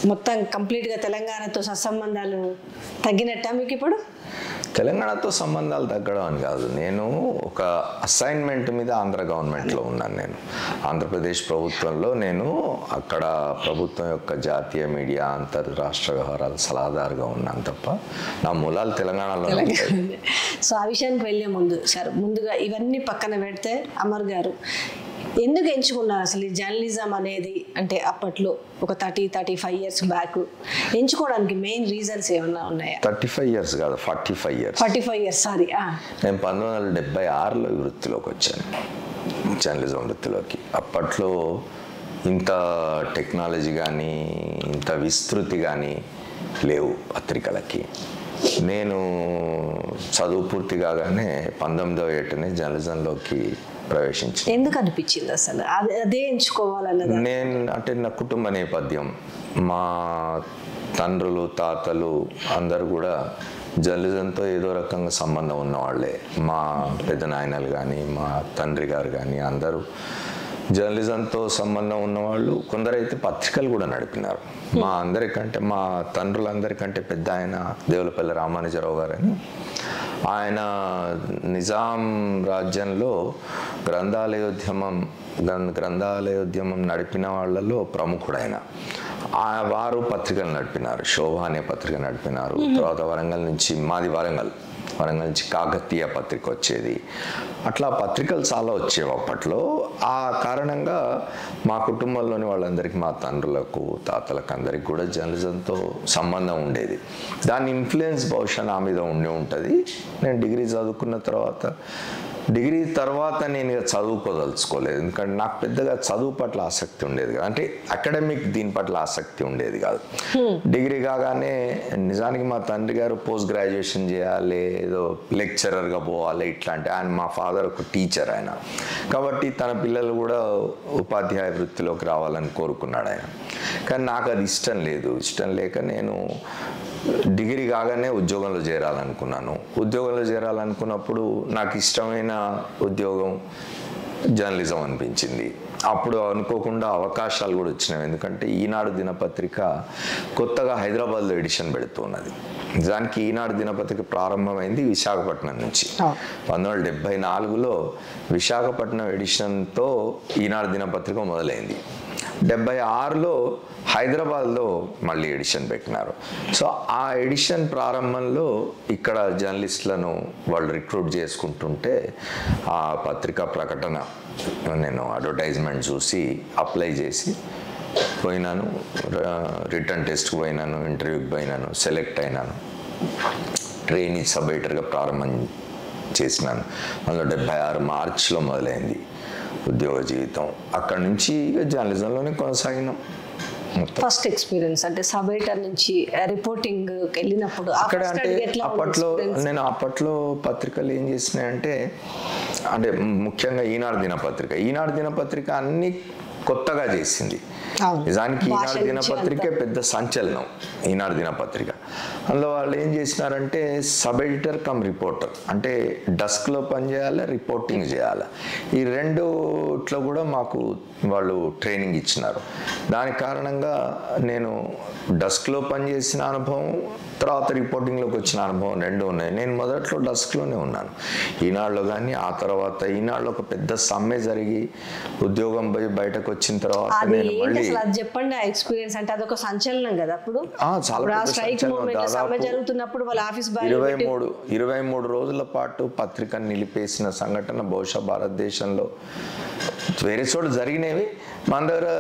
మొత్తం కంప్లీట్గా తెలంగాణతో సత్సంబంధాలు తగ్గినట్టా మీకు ఇప్పుడు తెలంగాణతో సంబంధాలు తగ్గడం అని కాదు నేను ఒక అసైన్మెంట్ మీద ఆంధ్ర గవర్నమెంట్లో ఉన్నాను నేను ఆంధ్రప్రదేశ్ ప్రభుత్వంలో నేను అక్కడ ప్రభుత్వం యొక్క జాతీయ మీడియా అంతర్రాష్ట్ర వ్యవహారాల సలహాదారుగా ఉన్నాను తప్ప నా మూలాలు తెలంగాణలో ఉంటాయి సో ఆ విషయానికి వెళ్ళే ముందు సార్ ముందుగా ఇవన్నీ పక్కన పెడితే అమర్ గారు ఎందుకు ఎంచుకున్నారు అసలు ఈ జర్నలిజం అనేది అంటే అప్పట్లో ఒక thirty thirty five years back ఎంచుకోవడానికి మెయిన్ రీజన్స్ ఏమన్నా ఉన్నాయా థర్టీ ఫైవ్ ఇయర్స్ కాదు forty five years forty five years sorry నేను పంతొమ్మిది వందల డెబ్బై ఆరులో ఈ వృత్తిలోకి వచ్చాను జర్నలిజం వృత్తిలోకి అప్పట్లో ఇంత టెక్నాలజీ కానీ ఇంత విస్తృతి కానీ లేవు పత్రికలకి నేను చదువు పూర్తి కాగానే పంతొమ్మిదవ ఏటనే జర్నలిజంలోకి ప్రవేశించాను ఎందుకు అనిపించింది అసలు అదే అదే ఎంచుకోవాలన్నది నేను అంటే నా కుటుంబ నేపథ్యం మా తండ్రులు తాతలు అందరూ కూడా జర్నలిజంతో ఏదో రకంగా సంబంధం ఉన్నవాళ్ళే మా పెద్ద నాయనలు కానీ మా తండ్రి గారు కానీ అందరూ జర్నలిజంతో సంబంధం ఉన్నవాళ్ళు కొందరైతే పత్రికలు కూడా నడిపినారు మా అందరికంటే మా తండ్రులందరికంటే పెద్ద ఆయన దేవులపల్లి రామానుజరావు గారని ఆయన నిజాం రాజ్యంలో గ్రంథాలయోద్యమం గ్రం- గ్రంథాలయోద్యమం నడిపిన వాళ్ళలో ప్రముఖుడైన ఆ వారు పత్రికలు నడిపినారు శోభ అనే పత్రిక నడిపినారు తర్వాత వరంగల్ నుంచి మాది వరంగల్ వరంగల్ నుంచి కాకతీయ పత్రిక వచ్చేది అట్లా పత్రికలు చాలా వచ్చేవి అప్పట్లో ఆ కారణంగా మా కుటుంబంలోని వాళ్ళందరికీ మా తండ్రులకు తాతలకు అందరికి కూడా జర్నలిజంతో సంబంధం ఉండేది దాని ఇన్ఫ్లుయెన్స్ బహుశా నా మీద ఉండి ఉంటుంది నేను డిగ్రీ చదువుకున్న తర్వాత డిగ్రీ తర్వాత నేను ఇక చదువుకోదలుచుకోలేదు ఎందుకంటే నాకు పెద్దగా చదువు పట్ల ఆసక్తి ఉండేది కాదు అంటే అకాడమిక్ దీని పట్ల ఆసక్తి ఉండేది కాదు డిగ్రీ కాగానే నిజానికి మా తండ్రి గారు పోస్ట్ గ్రాడ్యుయేషన్ చేయాలి ఏదో లెక్చరర్గా పోవాలి ఇట్లాంటి ఆయన మా ఫాదర్ ఒక టీచర్ ఆయన కాబట్టి తన పిల్లలు కూడా ఉపాధ్యాయ వృత్తిలోకి రావాలని కోరుకున్నాడు ఆయన కానీ నాకు అది ఇష్టం లేదు ఇష్టం లేక నేను డిగ్రీ కాగానే ఉద్యోగంలో చేరాలనుకున్నాను ఉద్యోగంలో చేరాలనుకున్నప్పుడు నాకు ఇష్టమైన ఉద్యోగం జర్నలిజం అనిపించింది అప్పుడు అనుకోకుండా అవకాశాలు కూడా వచ్చినాయి ఎందుకంటే ఈనాడు దినపత్రిక కొత్తగా హైదరాబాద్లో ఎడిషన్ పెడుతున్నది నిజానికి ఈనాడు దినపత్రిక ప్రారంభమైంది విశాఖపట్నం నుంచి అవును. పంతొమ్మిది వందల డెబ్బై నాలుగులో విశాఖపట్నం ఎడిషన్తో ఈనాడు దినపత్రిక మొదలైంది డెబ్బై ఆరులో హైదరాబాద్లో మళ్ళీ ఎడిషన్ పెట్టినారు సో ఆ ఎడిషన్ ప్రారంభంలో ఇక్కడ జర్నలిస్టులను వాళ్ళు రిక్రూట్ చేసుకుంటుంటే ఆ పత్రికా ప్రకటన నేను అడ్వర్టైజ్మెంట్ చూసి అప్లై చేసి పోయినాను రిటర్న్ టెస్ట్కి పోయినాను ఇంటర్వ్యూకి పోయినాను సెలెక్ట్ అయినాను ట్రైనీ సబ్ ఎడిటర్గా ప్రారంభం చేసినాను అందులో డెబ్బై ఆరు మార్చిలో మొదలైంది ఉద్యోగ జీవితం అక్కడ నుంచి ఇక జర్నలిజంలోనే కొనసాగినాం మొత్తం ఫస్ట్ ఎక్స్పీరియన్స్ అంటే సబ్ ఎడిటర్ నుంచి రిపోర్టింగ్ వెళ్ళినప్పుడు ఆ అక్కడ first అంటే అడుగు ఎట్లా ఉంది అప్పట్లో experience? నేను అప్పట్లో పత్రికలు ఏం చేసినాయంటే అంటే ముఖ్యంగా ఈనాడు దినపత్రిక ఈనాడు దినపత్రిక అన్ని కొత్తగా చేసింది అవును. నిజానికి భాష ఈనాడు నుంచి దినపత్రికే పెద్ద సంచలనం ఈనాడు దినపత్రిక అందులో వాళ్ళు ఏం చేసినారంటే సబ్ ఎడిటర్ కమ్ రిపోర్టర్ అంటే డస్క్లో పనిచేయాలి రిపోర్టింగ్ చేయాలి ఈ రెండుట్లో కూడా మాకు వాళ్ళు ట్రైనింగ్ ఇచ్చినారు దాని కారణంగా నేను డస్క్లో పనిచేసిన అనుభవం తర్వాత రిపోర్టింగ్లోకి వచ్చిన అనుభవం రెండు ఉన్నాయి నేను మొదట్లో డస్క్లోనే ఉన్నాను ఈనాడులో కానీ ఆ తర్వాత ఈనాడులో ఒక పెద్ద సమ్మె జరిగి ఉద్యోగం పోయి బయటకు వచ్చిన తర్వాత అది నేను ఏంటి మళ్ళీ అసలు అది చెప్పండి ఆ ఎక్స్పీరియన్స్ అంటే అదొక సంచలనం కదా అప్పుడు ఆ, చాలా ఇప్పుడు ఆ పెద్ద స్ట్రైక్ సంచలనం. మూమెంట్ సమ్మె దాదాపు జరుగుతున్నప్పుడు వాళ్ళ ఆఫీస్ బాయ్ ఇరవై మూడు ఇరవై మూడు రోజుల పాటు పత్రికను నిలిపేసిన సంఘటన బహుశా భారతదేశంలో వేరే చోట జరిగినవి మన దగ్గర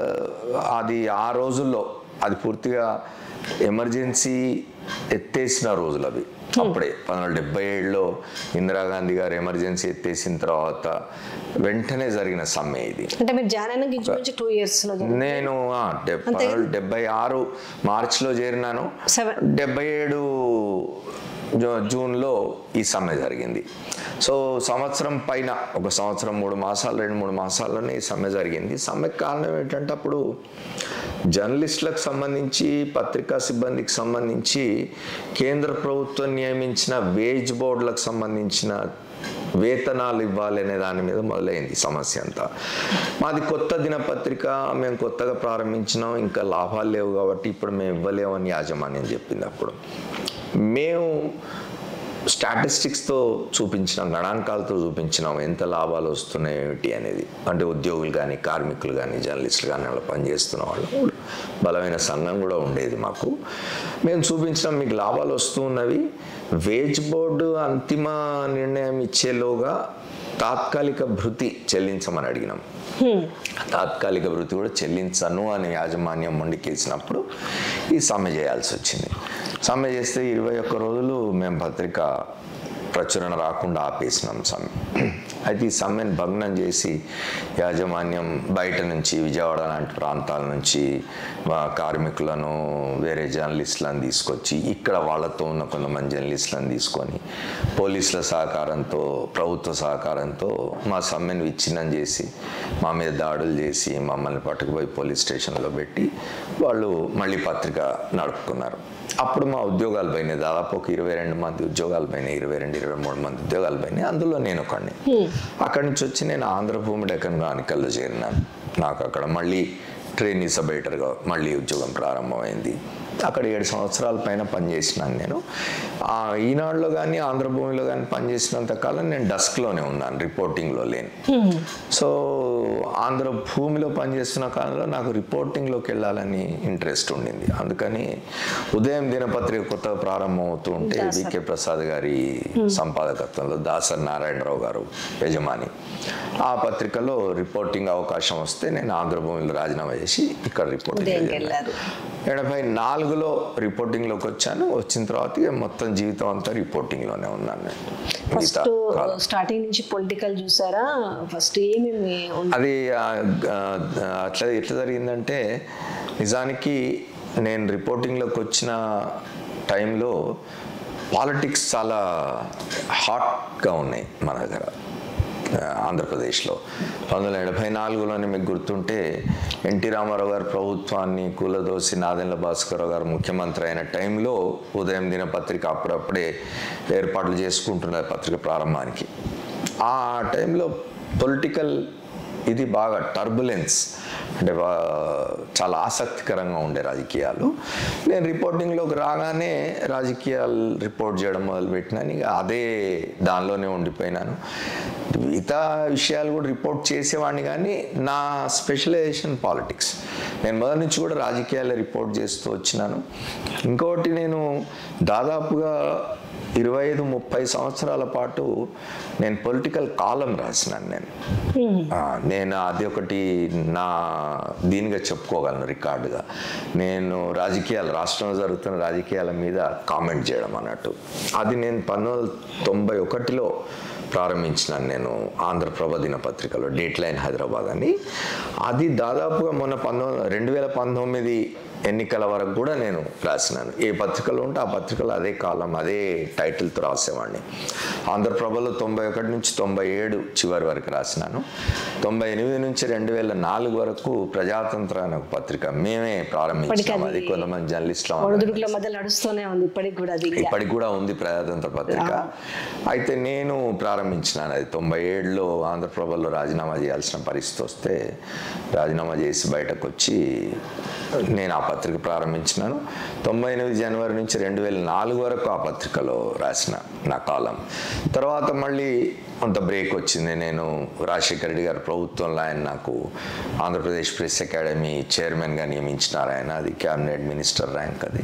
అది ఆ రోజుల్లో అది పూర్తిగా ఎమర్జెన్సీ ఎత్తేసిన రోజులు అవి అప్పుడే పంతొమ్మిది వందల డెబ్బై ఏడులో ఇందిరాగాంధీ గారు ఎమర్జెన్సీ ఎత్తేసిన తర్వాత వెంటనే జరిగిన సమ్మె ఇది అంటే మీరు జాయిన్ అయిన ఇంచుమించు టూ ఇయర్స్ లో జరిగింది. నేను ఆ, డెబ్- పంతొమ్మిది వందల డెబ్బై ఆరు మార్చిలో చేరినాను Seven. డెబ్బై ఏడు జూ- జూన్లో ఈ సమ్మె జరిగింది సో సంవత్సరం పైన ఒక సంవత్సరం మూడు మాసాలు రెండు మూడు మాసాల్లోనే ఈ సమ్మె జరిగింది సమ్మెకి కారణం ఏంటంటే అప్పుడు జర్నలిస్టులకు సంబంధించి పత్రికా సిబ్బందికి సంబంధించి కేంద్ర ప్రభుత్వం నియమించిన వేజ్ బోర్డులకు సంబంధించిన వేతనాలు ఇవ్వాలి అనే దాని మీద మొదలైంది సమస్య అంతా మాది కొత్త దినపత్రిక మేము కొత్తగా ప్రారంభించినాం ఇంకా లాభాలు లేవు కాబట్టి ఇప్పుడు మేము ఇవ్వలేమని యాజమాన్యం చెప్పింది అప్పుడు మేము స్టాటిస్టిక్స్తో చూపించినాం గణాంకాలతో చూపించినాం ఎంత లాభాలు వస్తున్నాయి ఏమిటి అనేది అంటే ఉద్యోగులు కానీ కార్మికులు కానీ జర్నలిస్టులు కానీ అలా పనిచేస్తున్న వాళ్ళు కూడా బలమైన సంఘం కూడా ఉండేది మాకు మేము చూపించినాం మీకు లాభాలు వస్తూ ఉన్నవి వేజ్ బోర్డు అంతిమ నిర్ణయం ఇచ్చేలోగా తాత్కాలిక భృతి చెల్లించమని అడిగినాం తాత్కాలిక వృత్తి కూడా చెల్లించను అని యాజమాన్యం మొండికేసినప్పుడు ఈ సమ్మె చేయాల్సి వచ్చింది సమ్మె చేస్తే ఇరవై ఒక్క రోజులు మేము పత్రిక ప్రచురణ రాకుండా ఆపేసినాం సమ్మె అయితే ఈ సమ్మెను భగ్నం చేసి యాజమాన్యం బయట నుంచి విజయవాడ లాంటి ప్రాంతాల నుంచి మా కార్మికులను వేరే జర్నలిస్టులను తీసుకొచ్చి ఇక్కడ వాళ్ళతో ఉన్న కొంతమంది జర్నలిస్టులను తీసుకొని పోలీసుల సహకారంతో ప్రభుత్వ సహకారంతో మా సమ్మెను విచ్ఛిన్నం చేసి మా మీద దాడులు చేసి మమ్మల్ని పట్టుకుపోయి పోలీస్ స్టేషన్లో పెట్టి వాళ్ళు మళ్ళీ పత్రిక నడుపుకున్నారు అప్పుడు మా ఉద్యోగాలు పోయినాయి దాదాపు ఒక ఇరవై రెండు మంది ఉద్యోగాలు పోయినాయి ఇరవై రెండు ఇరవై మూడు మంది ఉద్యోగాలు పోయినాయి అందులో నేను ఒకడిని అక్కడి నుంచి వచ్చి నేను ఆంధ్రభూమి డెక్కన్ క్రానికల్లో చేరినాను నాకు అక్కడ మళ్ళీ ట్రైనీ సబ్-ఎడిటర్గా మళ్ళీ ఉద్యోగం ప్రారంభమైంది అక్కడ ఏడు సంవత్సరాల పైన పనిచేసినాను నేను ఆ ఈనాడులో కానీ ఆంధ్రభూమిలో కానీ పనిచేసినంత కాలం నేను డస్క్లోనే ఉన్నాను రిపోర్టింగ్లో లేను సో ఆంధ్రభూమిలో పనిచేస్తున్న కాలంలో నాకు రిపోర్టింగ్లోకి వెళ్ళాలని ఇంట్రెస్ట్ ఉండింది అందుకని ఉదయం దినపత్రిక కొత్తగా ప్రారంభం అవుతూ ఉంటే వికే ప్రసాద్ గారి సంపాదకత్వంలో దాసర్ నారాయణరావు గారు యజమాని ఆ పత్రికలో రిపోర్టింగ్ అవకాశం వస్తే నేను ఆంధ్రభూమిలో రాజీనామా చేసి ఇక్కడ రిపోర్టింగ్ ఉదయంకి వెళ్ళారు ఎనభై నాలుగులో రిపోర్టింగ్లోకి వచ్చాను వచ్చిన తర్వాత ఇక మొత్తం జీవితం అంతా రిపోర్టింగ్లోనే ఉన్నాను నేను ఫస్ట్ మిగతా కాలం. స్టార్టింగ్ నుంచి పొలిటికల్ చూసారా ఫస్ట్ ఏమేమి ఉంది? అది ఆ, ఆ, అట్లా ఎట్లా జరిగిందంటే నిజానికి నేను రిపోర్టింగ్లోకి వచ్చిన టైంలో పాలిటిక్స్ చాలా హాట్గా ఉన్నాయి మన దగ్గర ఆ, ఆంధ్రప్రదేశ్లో పంతొమ్మిది వందల ఎనభై నాలుగులోనే మీకు గుర్తుంటే ఎన్టీ రామారావు గారు ప్రభుత్వాన్ని కూలదోసి నాదెండ్ల భాస్కరరావు గారు ముఖ్యమంత్రి అయిన టైంలో ఉదయం దినపత్రిక అప్పుడప్పుడే ఏర్పాట్లు చేసుకుంటున్నారు పత్రిక ప్రారంభానికి ఆ టైంలో పొలిటికల్ ఇది బాగా టర్బులెన్స్ అంటే వా- చాలా ఆసక్తికరంగా ఉండే రాజకీయాలు నేను రిపోర్టింగ్లోకి రాగానే రాజకీయాలు రిపోర్ట్ చేయడం మొదలుపెట్టినాను ఇక అదే దానిలోనే ఉండిపోయినాను మిగతా విషయాలు కూడా రిపోర్ట్ చేసేవాడిని కానీ నా స్పెషలైజేషన్ పాలిటిక్స్ నేను మొదటి నుంచి కూడా రాజకీయాలు రిపోర్ట్ చేస్తూ వచ్చినాను ఇంకోటి నేను దాదాపుగా ఇరవై ఐదు ముప్పై సంవత్సరాల పాటు నేను పొలిటికల్ కాలం రాసినాను నేను ఆ, నేను అది ఒకటి నా దీనిగా చెప్పుకోగలను రికార్డుగా నేను రాజకీయాలు రాష్ట్రంలో జరుగుతున్న రాజకీయాల మీద కామెంట్ చేయడం అన్నట్టు అది నేను పంతొమ్మిది వందల తొంభై ఒకటిలో ప్రారంభించినాను నేను ఆంధ్రప్రభ దినపత్రికలో డేట్ లైన్ హైదరాబాద్ అని అది దాదాపుగా మొన్న పంతొమ్మిది రెండు వేల పంతొమ్మిది ఎన్నికల వరకు కూడా నేను రాసినాను ఏ పత్రికలో ఉంటే ఆ పత్రికలో అదే కాలం అదే టైటిల్తో రాసేవాడిని ఆంధ్రప్రభలో తొంభై ఒకటి నుంచి తొంభై ఏడు చివరి వరకు రాసినాను తొంభై ఎనిమిది నుంచి రెండు వేల నాలుగు వరకు ప్రజాతంత్ర అనే ఒక పత్రిక మేమే ప్రారంభించాము అది కొంతమంది జర్నలిస్టులు ఒడిదుడుకుల మధ్య నడుస్తూనే ఉంది ఇప్పటికి కూడా అది ఇప్పటికి కూడా ఉంది ప్రజాతంత్ర పత్రిక అయితే నేను ప్రారంభించినాను అది తొంభై ఏడులో ఆంధ్రప్రభలో రాజీనామా చేయాల్సిన పరిస్థితి వస్తే రాజీనామా చేసి బయటకు వచ్చి నేను ఆ పత్రిక ప్రారంభించినాను తొంభై ఎనిమిది జనవరి నుంచి రెండు వేల నాలుగు వరకు ఆ పత్రికలో రాసిన నా కాలం తర్వాత మళ్ళీ కొంత బ్రేక్ వచ్చింది నేను రాజశేఖర రెడ్డి గారి ప్రభుత్వంలో ఆయన నాకు ఆంధ్రప్రదేశ్ ప్రెస్ అకాడమీ చైర్మన్గా నియమించినారు ఆయన అది క్యాబినెట్ మినిస్టర్ ర్యాంక్ అది